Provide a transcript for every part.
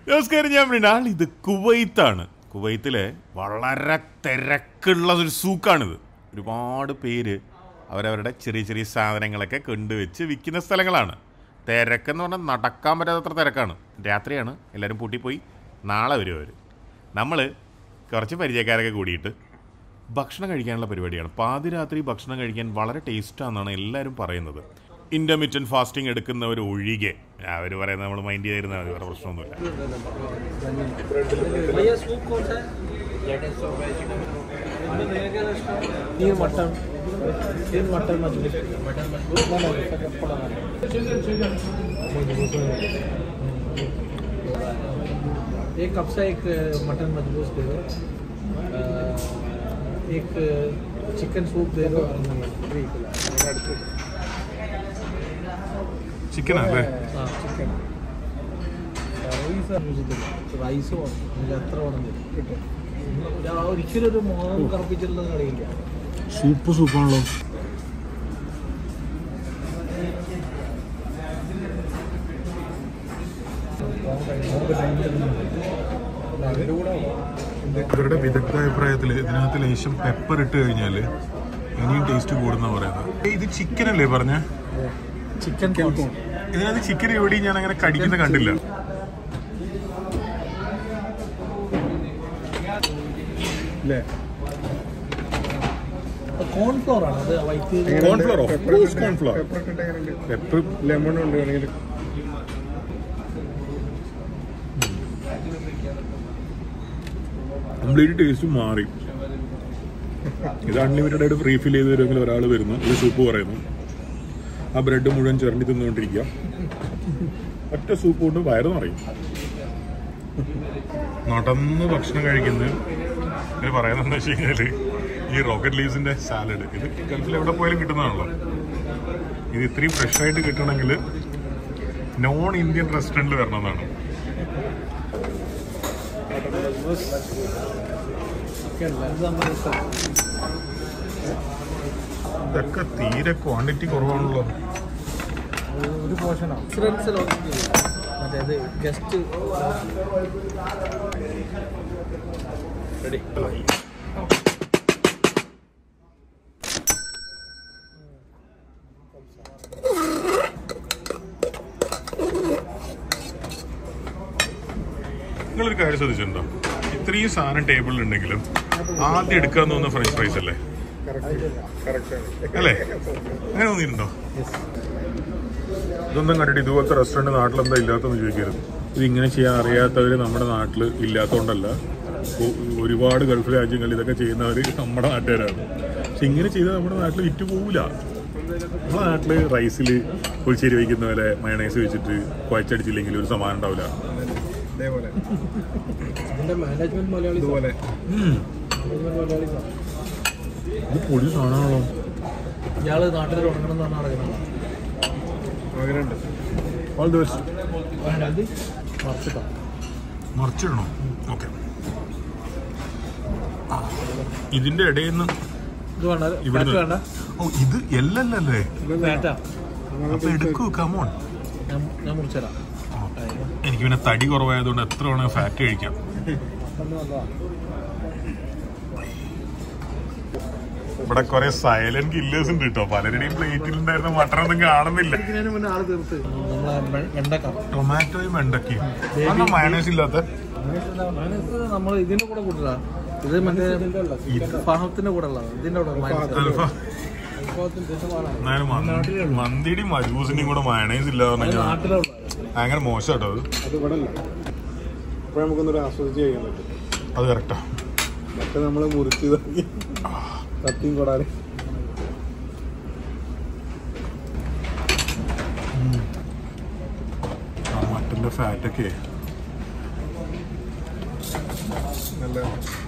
നമസ്കാരം ഞാൻ മൃണാൾ ഇത് കുവൈത്താണ് കുവൈത്തിലെ വളരെ തിരക്കുള്ള ഒരു സൂക്കാണിത് ഒരുപാട് പേര് അവരവരുടെ ചെറിയ ചെറിയ സാധനങ്ങളൊക്കെ കൊണ്ടുവച്ച് വിൽക്കുന്ന സ്ഥലങ്ങളാണ് തിരക്കെന്ന് പറഞ്ഞാൽ നടക്കാൻ പറ്റാത്തത്ര തിരക്കാണ് രാത്രിയാണ് എല്ലാവരും പൂട്ടിപ്പോയി നാളെ വരും അവർ നമ്മൾ കുറച്ച് പരിചയക്കാരൊക്കെ കൂടിയിട്ട് ഭക്ഷണം കഴിക്കാനുള്ള പരിപാടിയാണ് പാതിരാത്രി ഭക്ഷണം കഴിക്കാൻ വളരെ ടേസ്റ്റാണെന്നാണ് എല്ലാവരും പറയുന്നത് ഇൻ്റർമീഡിയറ്റ് ഫാസ്റ്റിംഗ് എടുക്കുന്നവർ ഒഴികെ അവർ പറയുന്നത് നമ്മൾ മൈൻഡ് ചെയ്തിരുന്നാൽ മതി വേറെ പ്രശ്നമൊന്നുമില്ല भैया सूप कौन सा है इनमें मिलेगा रेस्टोरेंट ये मटन ये मटन मछली मटन मछली ना ना इसका कपड़ा ना एक कप से एक मटन मजबूत दे दो अ, एक चिकन सूप दे दो ചിക്കൻ അല്ലേ हाँ चिकन റൈസോ എത്ര വേണം കിട്ടും ഞാൻ ഒരിക്കലും ഒരു മോഹം കറപ്പിച്ചിട്ടുള്ളത് അറിയില്ല സൂപ്പ് സൂപ്പാണല്ലോ ഇവരുടെ വിദഗ്ധ അഭിപ്രായത്തിൽ ഇതിനകത്ത് ലേശം പെപ്പർ ഇട്ട് കഴിഞ്ഞാൽ ഇനിയും ടേസ്റ്റ് കൂടുന്ന പറയുന്നത് ഏയ് ഇത് ചിക്കൻ അല്ലേ പറഞ്ഞ ചിക്കൻ ഇതിനകത്ത് ചിക്കൻ എവിടെയും ഞാൻ അങ്ങനെ കടിക്കുന്ന കണ്ടില്ല അല്ലേ കോൺഫ്ലോർ ആണ് അത് white cornflour cornflour pepper lemon ഉണ്ട് വേണമെങ്കിൽ കംപ്ലീറ്റ് ടേസ്റ്റ് മാറി ഇത് അൺലിമിറ്റഡ് ആയിട്ട് ഫ്രീ ഫിൽ ചെയ്ത് തരുമെങ്കിൽ ഒരാൾ വരുന്നു ഒരു സൂപ്പ് പറയുന്നു ആ ബ്രെഡ് മുഴുവൻ ചിരണ്ടി തിന്നുകൊണ്ടിരിക്കുക ഒറ്റ സൂപ്പ് കൊണ്ട് വയറ് നിറയും നടന്ന് ഭക്ഷണം കഴിക്കുന്നത് ഇത് പറയുന്നത് എന്താ വെച്ച് കഴിഞ്ഞാല് ഈ റോക്കറ്റ് ലീവ്സിന്റെ സാലഡ് ഇത് ഗൾഫിൽ എവിടെ പോയാലും കിട്ടുന്നതാണല്ലോ ഇത് ഇത്രയും ഫ്രഷ് ആയിട്ട് കിട്ടണമെങ്കിൽ നോൺ ഇന്ത്യൻ റെസ്റ്റോറൻറ്റിൽ വരണമെന്നാണ് ഇതൊക്കെ തീരെ ക്വാണ്ടിറ്റി കുറവാണല്ലോ ഒരു പോർഷനാണ് ഫ്രണ്ട്സ് മറ്റേ അത് ഗസ്റ്റ് റെഡി നിങ്ങളൊരു കാര്യം ശ്രദ്ധിച്ചിട്ടുണ്ടോ ഇത്രയും സാധനം ടേബിളിൽ ഉണ്ടെങ്കിലും ആദ്യം എടുക്കാൻ തോന്നുന്ന ഫ്രഞ്ച് ഫ്രൈസ് അല്ലേ അല്ലേ അങ്ങനെ തോന്നിയിട്ടുണ്ടോ ഇതൊന്നും കണ്ടിട്ട് ഇതുപോലത്തെ റെസ്റ്റോറൻറ്റ് നാട്ടിലെന്താ ഇല്ലാത്തെന്ന് ചോദിക്കരുത് ഇത് ഇങ്ങനെ ചെയ്യാൻ അറിയാത്തവർ നമ്മുടെ നാട്ടിൽ ഇല്ലാത്തതുകൊണ്ടല്ല ഒ- ഒരുപാട് ഗൾഫ് രാജ്യങ്ങളിൽ ഇതൊക്കെ ചെയ്യുന്നവർ നമ്മുടെ നാട്ടുകാരാണ് പക്ഷെ ഇങ്ങനെ ചെയ്താൽ നമ്മുടെ നാട്ടിൽ വിറ്റ് പോവില്ല നമ്മുടെ നാട്ടിൽ റൈസിൽ പുളിശ്ശേരി വയ്ക്കുന്ന പോലെ മയണൈസ് വെച്ചിട്ട് കുഴച്ചടിച്ചില്ലെങ്കിൽ ഒരു സമാനം ഉണ്ടാവില്ല ഇതേപോലെ എൻ്റെ മാനേജ്മെന്റ് മലയാളി ഇതുപോലെ മാനേജ്മെന്റ് മലയാളി ഇത് പൊടി സാധനമാണല്ലോ ഇയാള് നാട്ടിൽ തുടങ്ങണം എന്നാണ് നടക്കുന്നത് ആഗ്രഹമുണ്ട് ഓൾ ദ ബെസ്റ്റ് അത് മറച്ചിട്ടാ മറിച്ചിടണോ ഓക്കെ ഇതിന്റെ ഇടയിൽ നിന്ന് ഇത് വേണ്ട ഇവിടെ ഫാറ്റ് വേണ്ട ഓ ഇത് എല്ലല്ലേ ഫാറ്റാ അപ്പൊ എടുക്കൂ കമോൺ ഞാൻ ഞാൻ മുറിച്ചുതരാം എനിക്ക് പിന്നെ തടി കുറവായതുകൊണ്ട് എത്ര വേണമെങ്കിൽ ഫാറ്റ് കഴിക്കാം ഇവിടെ കുറെ സൈലന്റ് കില്ലേഴ്സ് ഉണ്ട് കേട്ടോ പലരുടെയും പ്ലേറ്റിൽ ഉണ്ടായിരുന്ന മട്ടൺ ഒന്നും കാണുന്നില്ല ഇതിനു മുന്നേ ആള് തീർത്ത് നമ്മളെ വെ- വെണ്ടക്ക ടൊമാറ്റോയും വെണ്ടക്കയും അതെന്താ മയണൈസ് ഇല്ലാത്ത മൈനസ് നമ്മൾ ഇതിന്റെ കൂടെ കൂട്ടില്ല ഇത് മറ്റേ ഫഹത്തിന്റെ കൂടെ ഉള്ളത് ഇതിന്റെ കൂടെ മൈനസ് അൽഫ എന്നാലും മന്തി- മന്തിയുടെയും മജൂസിന്റെയും കൂടെ മയണൈസ് ഇല്ല പറഞ്ഞാൽ നാട്ടിലുള്ള ഭയങ്കര മോശം കേട്ടോ അത് അത് ഇവിടെ അല്ല അപ്പോൾ നമുക്കൊന്നൊരു ആസ്വദിച്ച് കഴിക്കാൻ പറ്റും അത് കറക്റ്റാ മറ്റേ നമ്മൾ മുറിച്ച് ഇതാക്കി കത്തിയും കൊടാതെ ആ മട്ടന്റെ ഫാറ്റൊക്കെ നല്ല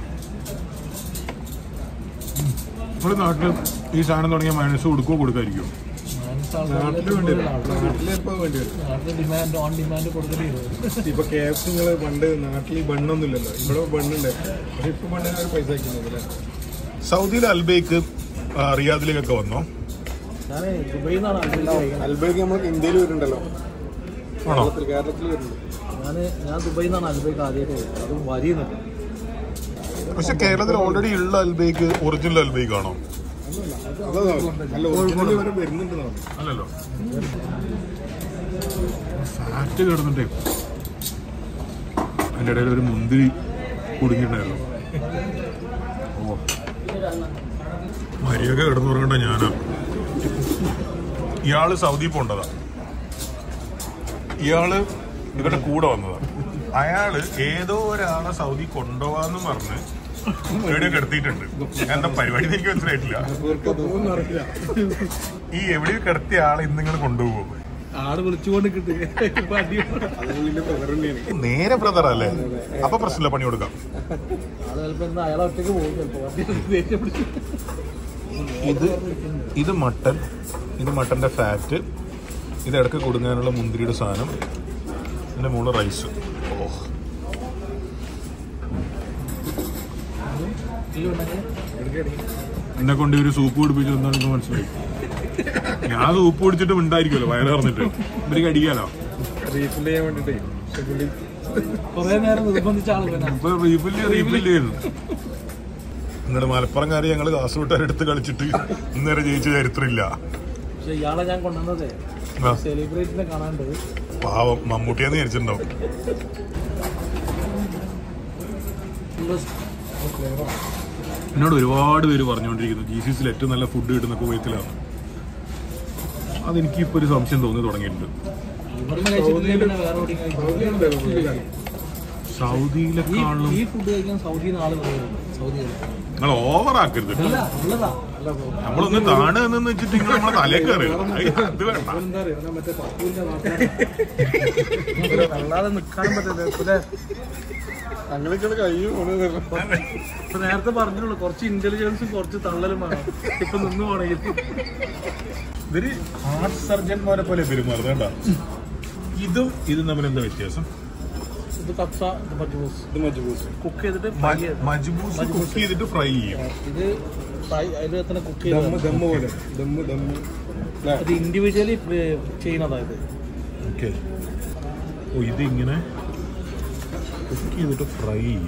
നമ്മുടെ നാട്ടില് ഈ സാധനം തുടങ്ങിയ മയണൈസ് കൊടുക്കുവോ കൊടുക്കാതിരിക്കുമോ നാട്ടിൽ വേണ്ടി വരും നാട്ടിൽ ചിലപ്പോൾ വേണ്ടി വരും നാട്ടിൽ ഡിമാൻഡ് ഓൺ ഡിമാൻഡ് കൊടുക്കേണ്ടി വരും ഇപ്പൊ കെ എഫ് സി നിങ്ങള് പണ്ട് നാട്ടിൽ ബണ്ണൊന്നും ഇല്ലല്ലോ ഇവിടെ ബണ്ണുണ്ട് പക്ഷെ ഇപ്പൊ ബണ്ണിന് ഒരു പൈസ ആക്കുന്നത് അല്ലേ സൗദിയിൽ അൽബേക്ക് ആ, റിയാദിലേക്കൊക്കെ വന്നോ ഞാൻ ദുബൈയിൽ നിന്നാണ് അൽബേക്ക് നമ്മൾ ഇന്ത്യയിൽ വരുന്നുണ്ടല്ലോ ആണോ കേരളത്തിൽ കേരളത്തിൽ വരുന്നുണ്ട് ഞാൻ ഞാൻ ഞാൻ ദുബൈയിൽ നിന്നാണ് അൽബൈക്ക് ആദ്യമായിട്ട് വരുന്നത് അതും വരിയുന്നുണ്ട് പക്ഷെ കേരളത്തിൽ ഓൾറെഡി ഉള്ള അൽബൈക്ക് ഒറിജിനൽ അൽബൈക്ക് ആണോ അതാ അല്ല ഒറിജിനൽ വരെ വരുന്നുണ്ട് നാട്ടിൽ. അല്ലല്ലോ ഫാറ്റ് കിടന്നിട്ടേ അതിൻ്റെ ഇടയിൽ ഒരു മുന്തിരി കുടുങ്ങിയിട്ടുണ്ടായിരുന്നു ഓ മര്യാദ കിടന്നു പറയണ്ട ഞാനാ ഇയാള് സൗദി പോണ്ടതാ ഇയാള് ഇവരുടെ കൂടെ വന്നതാ അയാള് ഏതോ ഒരാളെ സൗദി കൊണ്ടുപോവാന്ന് പറഞ്ഞ് എവിടെയോ കിടത്തിയിട്ടുണ്ട് എന്താ പരിപാടി എന്ന് എനിക്ക് മനസ്സിലായിട്ടില്ല ഇവർക്കതൊന്നും അറിയില്ല ഈ എവിടെയോ കിടത്തിയ ആളെ ഇന്നിങ്ങനെ കൊണ്ടുപോകും ആട് വിളിച്ചുകൊണ്ട് കിട്ടുക ഇപ്പൊ അടിയോടെ അത് വലിയ പകരം തന്നെയാണ് നേരെ ബ്രദർ അല്ലേ അപ്പൊ പ്രശ്നമില്ല പണി കൊടുക്കാം ആള് ചിലപ്പോ എന്താ അയാളെ ഒറ്റയ്ക്ക് പോകും ചിലപ്പോ വണ്ടി ദേഷ്യം പിടിച്ച് ഇത് ഇത് മട്ടൻ ഇത് മട്ടന്റെ ഫാറ്റ് ഇത് ഇടയ്ക്ക് കൊടുങ്ങാനുള്ള മുന്തിരിയുടെ സാധനം ഇതിന്റെ മുകളിൽ റൈസ് ഓ എന്നെ കൊണ്ട് ഒരു സൂപ്പ് കുടിപ്പിച്ചു എന്താണെന്ന് മനസ്സിലായി ഞാൻ സൂപ്പ് കുടിച്ചിട്ട് ഉണ്ടായിരിക്കുമല്ലോ വയറ് പറഞ്ഞിട്ട് ഇവർക്ക് അടിക്കാലോ റീഫിൽ ചെയ്യാൻ വേണ്ടിട്ടേ പക്ഷെ പുള്ളി കൊറേ നേരം നിർബന്ധിച്ച ആള് പിന്നെ ഇപ്പൊ റീഫില്ല് റീഫില്ല് ചെയ്യുന്നു നിങ്ങളുടെ മലപ്പുറംകാര് ഞങ്ങൾ കാസർഗോട്ടുകാരെടുത്ത് കളിച്ചിട്ട് ഇന്നേരെ ജയിച്ച ചരിത്രമില്ല പക്ഷെ ഇയാളെ ഞാൻ കൊണ്ടുവന്നതേ ആ, സെലിബ്രേറ്റിനെ കാണാണ്ട് പാവം മമ്മൂട്ടിയാന്ന് വിചാരിച്ചിട്ടുണ്ടാവും എന്നോട് ഒരുപാട് പേര് പറഞ്ഞുകൊണ്ടിരിക്കുന്നു ജി സി സിയിൽ ഏറ്റവും നല്ല ഫുഡ് കിട്ടുന്ന കുവൈത്തിലാണ് അതെനിക്ക് ഇപ്പൊ ഒരു സംശയം തോന്നി തുടങ്ങിയിട്ടുണ്ട് ഇവിടുന്ന് കഴിച്ചിട്ടില്ലെങ്കിൽ പിന്നെ വേറെ എവിടെയും കഴിച്ചിട്ടില്ല. ഈ സൗദിയിലെക്കാളും ഈ ഫുഡ് കഴിക്കാൻ സൗദിയിൽ നിന്ന് ആള് വരുന്നുണ്ട് സൗദിയിൽ നിങ്ങൾ ഓവർ ആക്കരുത് അല്ല ഉള്ളതാ അല്ല നമ്മളൊന്ന് താണു എന്ന് വെച്ചിട്ട് നിങ്ങൾ നമ്മളെ തലേ കയറി അത് വേണ്ട എന്താ അറിയോ ഞാൻ മറ്റേ പപ്പുവിന്റെ നാട്ടിലാണ് അല്ലാതെ നിൽക്കാനും പറ്റില്ല പിന്നെ അങ്ങനെയൊക്കെ കഴിയും ഓന് ഇപ്പൊ നേരത്തെ പറഞ്ഞുള്ളൂ കുറച്ച് ഇന്റലിജൻസും കുറച്ച് തള്ളലും വേണം ഇപ്പൊ നിന്ന് പോണെങ്കിൽ ഇവര് ഹാർട്ട് സർജന്മാരെ പോലെ പെരുമാറുന്നത് കേട്ടാ ഇതും ഇതും തമ്മിൽ എന്താ വ്യത്യാസം ഇത് കപ്സ ഇത് മജ്ബൂസ് ഇത് മജ്ബൂസ് കുക്ക് ചെയ്തിട്ട് ഫ്രൈ ചെയ്ത് മജ്ബൂസ് കുക്ക് ചെയ്തിട്ട് ഫ്രൈ ചെയ്യും ഇത് ഫ്രൈ അതിൽ തന്നെ കുക്ക് ദമ്മ് ചെയ്ത് ദമ്മ് പോലെ ദമ്മ് ദമ്മ് ല്ലേ? അത് ഇൻഡിവിജ്വലി ചെയ്യുന്നതായത് ഓക്കെ ഓ ഇത് ഇങ്ങനെ കുക്ക് ചെയ്തിട്ട് ഫ്രൈ ചെയ്യും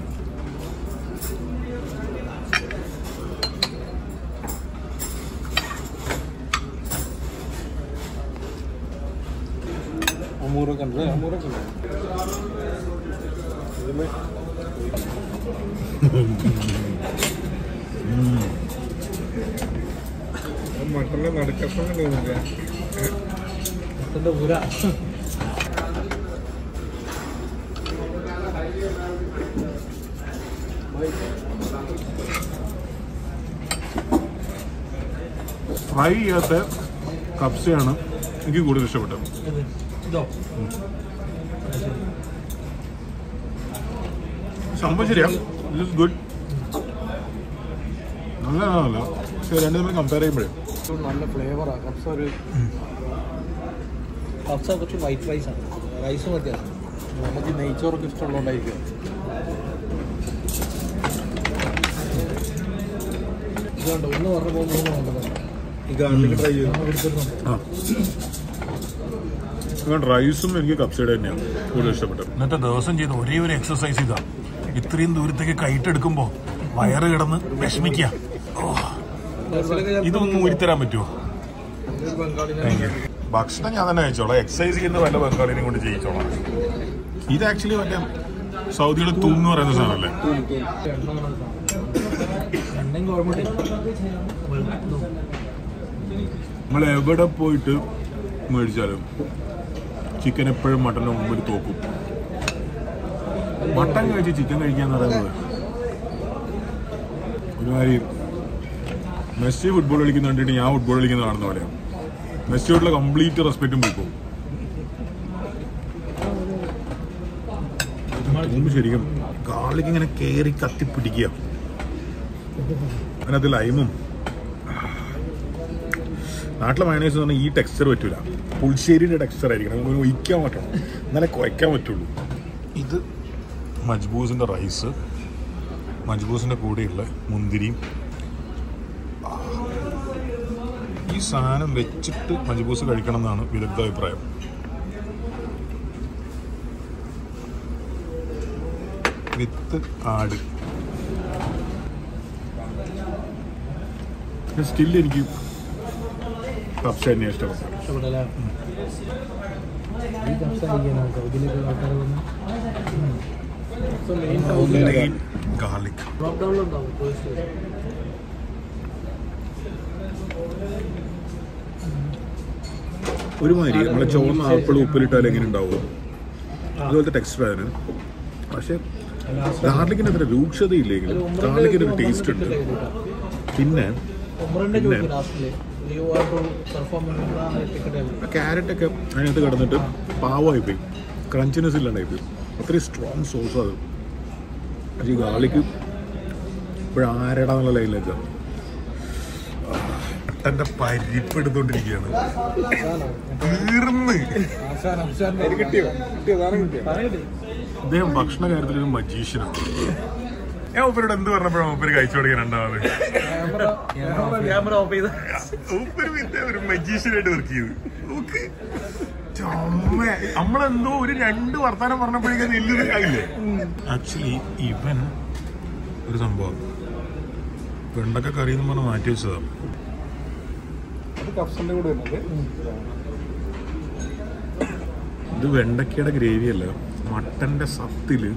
അമൂറൊക്കെ ഉണ്ട് അമൂറൊക്കെ ഉണ്ട് ഇതില് മട്ടന്റെ നടുക്കപ്പം കണ്ടു മൊത്തന്റെ പുര ഫ്രൈ ചെയ്യാത്ത കപ്സയാണ് എനിക്ക് കൂടുതൽ ഇഷ്ടപ്പെട്ടത് ഇത് ഇതോ സംഭവം ശരിയാ ഇറ്റ് ഗുഡ് നല്ലതാണല്ല പക്ഷെ രണ്ടു തമ്മിൽ കമ്പയർ ചെയ്യുമ്പോഴേ നല്ല ഫ്ലേവറാണ് കപ്സ ഒരു കപ്സ കുറച്ച് വൈറ്റ് റൈസ് ആണ് റൈസും വ്യത്യാസം നമുക്ക് നെയ്ച്ചോറൊക്കെ ഇഷ്ടമുള്ളതുകൊണ്ടായിരിക്കും ഇതുകൊണ്ട് ഒന്ന് പറഞ്ഞപ്പോൾ മൂന്ന് വേണ്ടത് ഈ ഗാർലിക് ട്രൈ ചെയ്തു നമ്മൾ എടുത്തിരുന്നുണ്ട് ആ റൈസും എനിക്ക് കപ്സയുടെ തന്നെയാണ് കൂടുതൽ ഇഷ്ടപ്പെട്ടത് ഇന്നത്തെ ദിവസം ചെയ്ത ഒരേ ഒരു എക്സസൈസ് ഇതാ ഇത്രയും ദൂരത്തേക്ക് കൈട്ടെടുക്കുമ്പോ വയറ് കിടന്ന് വിഷമിക്കുക ഇതൊന്നും ഊരിത്തരാൻ പറ്റുമോ ഭക്ഷണം ഞാൻ തന്നെ കഴിച്ചോളാം എക്സസൈസ് ചെയ്യുന്ന വല്ല ബംഗാളിനെയും കൊണ്ട് ചെയ്യിച്ചോളാം ഇത് ആക്ച്വലി മറ്റേ സൗദികൾ തൂന്ന് പറയുന്ന സാധനമല്ലേ എണ്ണയും ഗവൺമെന്റ് നമ്മൾ എവിടെ പോയിട്ട് മേടിച്ചാലും ചിക്കൻ എപ്പോഴും മട്ടൻ്റെ മുമ്പിൽ തോക്കും മട്ടൻ കഴിച്ച് ചിക്കൻ കഴിക്കാന്ന് പറയുന്നത് ഒരു കാര്യം മെസ്സി ഫുട്ബോൾ കളിക്കുന്ന കണ്ടിട്ട് ഞാൻ ഫുട്ബോൾ കളിക്കുന്ന കാണുന്ന പോലെയാണ് മെസ്സിയോടുള്ള കംപ്ലീറ്റ് റെസ്പെക്റ്റും പോയി പോകും മുമ്പ് ശരിക്കും ഗാർലിക് ഇങ്ങനെ കയറി കത്തിപ്പിടിക്കുക അതിനകത്ത് ലൈമും നാട്ടിലെ മയണൈസ് എന്ന് പറഞ്ഞാൽ ഈ ടെക്സ്ചർ പറ്റൂല പുളിശ്ശേരിയുടെ ടെക്സ്ചർ ആയിരിക്കണം നമുക്ക് ഒഴിക്കാൻ പറ്റണം എന്നാലേ കുഴക്കാൻ പറ്റുള്ളൂ ഇത് മജ്ബൂസിൻ്റെ റൈസ് മജ്ബൂസിൻ്റെ കൂടെയുള്ള മുന്തിരിയും ആ. ഈ സാധനം വെച്ചിട്ട് മജ്ബൂസ് കഴിക്കണം എന്നാണ് വിദഗ്ധ അഭിപ്രായം വിത്ത് ആട് സ്റ്റിൽ എനിക്ക് കപ്സ തന്നെ ഇഷ്ടപ്പെട്ടു ഇഷ്ടപ്പെട്ടല്ലേ ഈ കപ്സ കഴിക്കാനോ സൗദിയിലേക്ക് ആൾക്കാർ വന്ന് മെയിൻ സൗദിയിലാണ് ഗാർലിക് ലോക്ക്ഡൗണിലുണ്ടാവും ടൂറിസ്റ്റ് ഒരുമാതിരി നമ്മളെ ചുവന്ന ആപ്പിൾ ഉപ്പിലിട്ടാൽ എങ്ങനെ ഉണ്ടാവും അതുപോലത്തെ ടെക്സ്ചർ അതിന് പക്ഷെ ഗാർലിക്കിന് അത്ര രൂക്ഷതയില്ലെങ്കിലും ഗാർലിക്കിന് ഒരു ടേസ്റ്റ് ഉണ്ട് പിന്നെ ഉമ്രന്റെ പിന്നെ? ചോദിക്കും ലാസ്റ്റില് you are to perform ticket carrot ഒക്കെ അതിനകത്ത് കിടന്നിട്ട് പാവമായി പോയി ക്രഞ്ചിനെസ് ഇല്ലാണ്ടായി പോയി അത്രയും സ്ട്രോങ് സോസ് അത് പക്ഷേ ഈ ഗാർലിക്ക് ഇപ്പോഴാരടാന്നുള്ള ലൈനിലേക്ക് മട്ടന്റെ പരിപ്പ് എടുത്തോണ്ടിരിക്കുകയാണ് തീർന്ന് കിട്ടിയോ കിട്ടിയോ സാധനം കിട്ടിയോ അദ്ദേഹം ഭക്ഷണ കാര്യത്തിൽ ഒരു മജീഷ്യനാണ് ഞാൻ ഉപ്പരോട് എന്ത് പറഞ്ഞപ്പോഴാണ് ഉപ്പര് കഴിച്ചു തുടങ്ങിയ രണ്ടാമത് ക്യാമറ ഓഫ് ചെയ്ത് ഉപ്പര് പിന്നെ ഒരു മജീഷ്യനായിട്ട് വർക്ക് ചെയ്ത് നോക്ക് ചുമ്മ നമ്മളെന്തോ ഒരു രണ്ട് വർത്താനം പറഞ്ഞപ്പോഴേക്കും നെല്ല് ആയില്ലേ ആക്ച്വലി ഇവൻ ഒരു സംഭവം വെണ്ടക്ക കറി എന്ന് പറഞ്ഞ് മാറ്റി വെച്ചതാണ് അത് കപ്സിന്റെ കൂടെ വരുന്നത് ഇത് വെണ്ടക്കയുടെ ഗ്രേവി അല്ല മട്ടന്റെ സത്തില്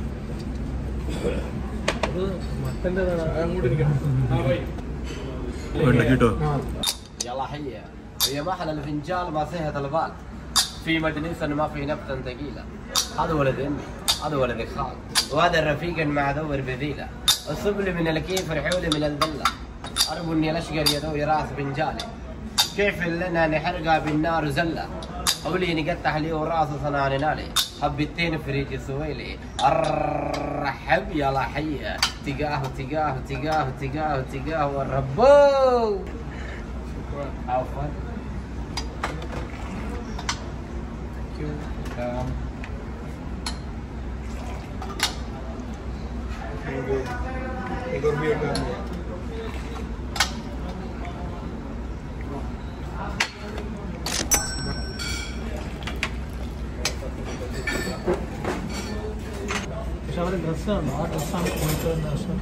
അത് മട്ടന്റെ അങ്ങോട്ട് വെണ്ടക്ക കിട്ടോ يلا حية هي ما احلى الفنجان ما سهت البال في مجلس ما في نبتة ثقيلة هذا ولد امي هذا ولد خال وهذا الرفيق مع دور بذيلة الصب لي من الكيف رحولي من الذلة اربني الاشقر يدوي راس فنجالي كيف لنا نحرقها بالنار زلة أولي نقطع لي وراسه صنعاني نالي حبتين فريج سويلي ارحب يلا حية تقاه تقاه تقاه تقاه تقاه والربو عفوا പക്ഷെ അവരുടെ ഡ്രസ്സാണ് ആ ഡ്രസ്സാണ് കോഴിക്കോട് നാഷണൽ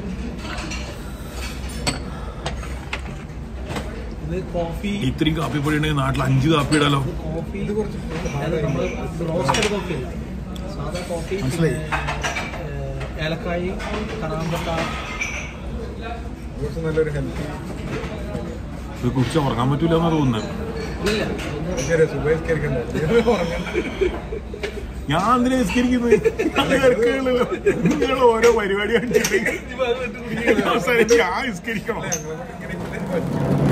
ഇത് കോഫി ഇത്രയും കാപ്പിപ്പൊടി ഉണ്ടെങ്കിൽ നാട്ടിൽ അഞ്ച് കാപ്പി ഇടാലോ കോഫി ഇത് കുറച്ച് നമ്മൾ റോസ്റ്റഡ് കോഫി അല്ല സാധാ കോഫി മനസ്സിലായി. പിന്നെ, ഏഹ്, ഏലക്കായി കറാമ്പട്ട കുറച്ച് നല്ലൊരു ഹെൽത്തി ഇത് കുറിച്ച് ഉറങ്ങാൻ പറ്റൂല എന്നാ തോന്നുന്നത് ഇല്ല ഒന്ന് സുബൈസ്കരിക്കണ്ടോ ഉറങ്ങണ്ട ഞാൻ എന്തിനാ നിസ്കരിക്കുന്നത് അത് കേൾക്കുകയുള്ളല്ലോ നിങ്ങൾ ഓരോ പരിപാടി കാണിച്ചിട്ട് അവസാനം ഞാൻ നിസ്കരിക്കണം ഇങ്ങനെ ഇങ്ങനെ പറ്റും